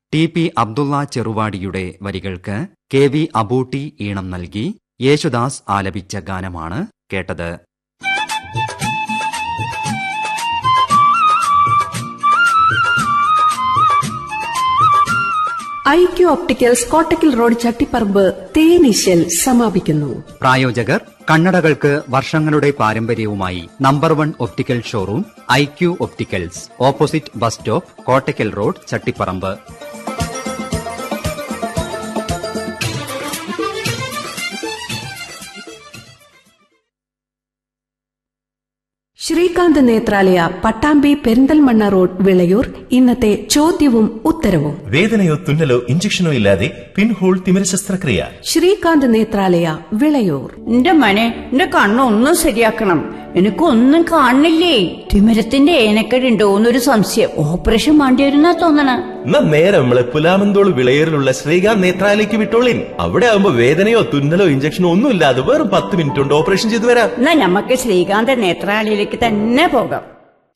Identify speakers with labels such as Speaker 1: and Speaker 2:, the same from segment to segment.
Speaker 1: T P Abdulla ചെറുവാടിയുടെ വരികൾക്ക് K V Abootty ഈണം നൽകി യേശുദാസ് ആലപിച്ച ഗാനമാണ് കേട്ടത്
Speaker 2: I Q opticals Kottakkal road Chattiparamba തേനീശൽ സമാപിക്കുന്നു
Speaker 1: പ്രായോജകർ കണ്ണടകൾക്ക് വർഷങ്ങളുടെ പാരമ്പര്യവുമായി number one optical showroom I Q opticals opposite bus stop Kottakkal road Chattiparamba
Speaker 2: Srikanth Nethralaya Pattambi Perinthalmanna road Vilayur ഇന്നത്തെ ചോദ്യവും ഉത്തരവും
Speaker 3: വേദനയോ തുന്നലോ ഇഞ്ചക്ഷനോ ഇല്ലാതെ പിൻഹോൾ തിമിര ശസ്ത്രക്രിയ
Speaker 2: ശ്രീകാന്ത് നേത്രാലയ വിളയൂർ
Speaker 4: എന്റെ മനെ എന്റെ കണ്ണൊന്നും ശരിയാക്കണം എനിക്കൊന്നും കാണില്ലേ തിമിരത്തിന്റെ ഏനക്കേടുണ്ടോന്നൊരു സംശയം ഓപ്പറേഷൻ വേണ്ടി വരുന്നാ തോന്നണ
Speaker 3: എന്നാ നേരെ നമ്മളെ പുലാമന്തോൾ വിളയേറിലുള്ള ശ്രീകാന്ത് നേത്രാലയ്ക്ക് വിട്ടോളിൻ അവിടെ ആകുമ്പോ വേദനയോ തുന്നലോ ഇഞ്ചക്ഷനോ ഒന്നും ഇല്ലാതെ വെറും പത്ത് മിനിറ്റ് കൊണ്ട് ഓപ്പറേഷൻ ചെയ്തു വരാം
Speaker 4: എന്നാ നമുക്ക് ശ്രീകാന്ത നേത്രാലയിലേക്ക് തന്നെ പോകാം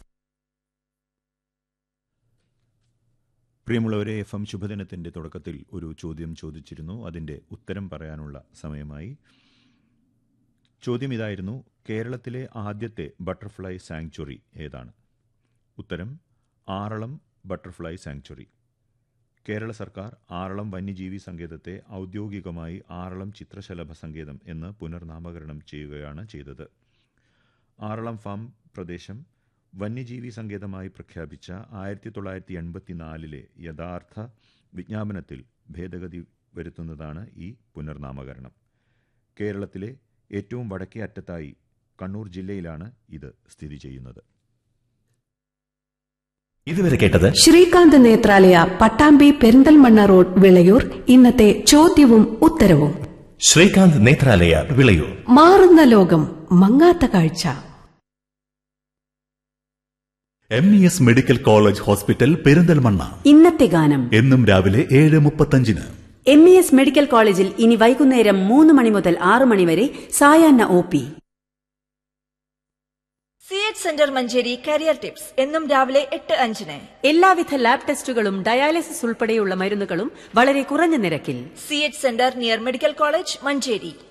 Speaker 5: പ്രിയമുള്ളവരെ എഫ് എം ശുഭദിനത്തിൻ്റെ തുടക്കത്തിൽ ഒരു ചോദ്യം ചോദിച്ചിരുന്നു അതിൻ്റെ ഉത്തരം പറയാനുള്ള സമയമായി ചോദ്യം ഇതായിരുന്നു കേരളത്തിലെ ആദ്യത്തെ ബട്ടർഫ്ലൈ സാങ്ച്വറി ഏതാണ് ഉത്തരം ആറളം ബട്ടർഫ്ലൈ സാങ്ച്വറി കേരള സർക്കാർ ആറളം വന്യജീവി സങ്കേതത്തെ ഔദ്യോഗികമായി ആറളം ചിത്രശലഭ സങ്കേതം എന്ന് പുനർനാമകരണം ചെയ്യുകയാണ് ചെയ്തത് ആറളം ഫാം പ്രദേശം വന്യജീവി സങ്കേതമായി പ്രഖ്യാപിച്ച ആയിരത്തി തൊള്ളായിരത്തി എൺപത്തിനാലിലെ യഥാർത്ഥ വിജ്ഞാപനത്തിൽ ഭേദഗതി വരുത്തുന്നതാണ് ഈ പുനർനാമകരണം കേരളത്തിലെ ഏറ്റവും വടക്കേ അറ്റത്തായി കണ്ണൂർ ജില്ലയിലാണ് ഇത് സ്ഥിതി ചെയ്യുന്നത്
Speaker 3: ഇതുവരെ കേട്ടത്
Speaker 2: ശ്രീകാന്ത് നേത്രാലയ പട്ടാമ്പി പെരിന്തൽമണ്ണ റോഡ് വിളയൂർ ഇന്നത്തെ ചോദ്യവും ഉത്തരവും
Speaker 3: ശ്രീകാന്ത് നേത്രാലയ വിളയൂർ
Speaker 2: മാറുന്ന ലോകം മങ്ങാത്ത കാഴ്ച
Speaker 6: M E S medical college hospital Perinthalmanna
Speaker 7: ഇന്നത്തെ ഗാനം
Speaker 6: എന്നും രാവിലെ ഏഴ് മുപ്പത്തഞ്ചിന്
Speaker 7: എം ഇ എസ് മെഡിക്കൽ കോളേജിൽ ഇനി വൈകുന്നേരം മൂന്ന് മണി മുതൽ ആറ് മണി വരെ സായാഹ്ന O P
Speaker 8: C H centre Manjeri career tips എന്നും രാവിലെ എട്ട് അഞ്ചിന്
Speaker 7: എല്ലാവിധ ലാബ് ടെസ്റ്റുകളും ഡയാലിസിസ് ഉൾപ്പെടെയുള്ള മരുന്നുകളും വളരെ കുറഞ്ഞ നിരക്കിൽ
Speaker 8: C H centre near medical college Manjeri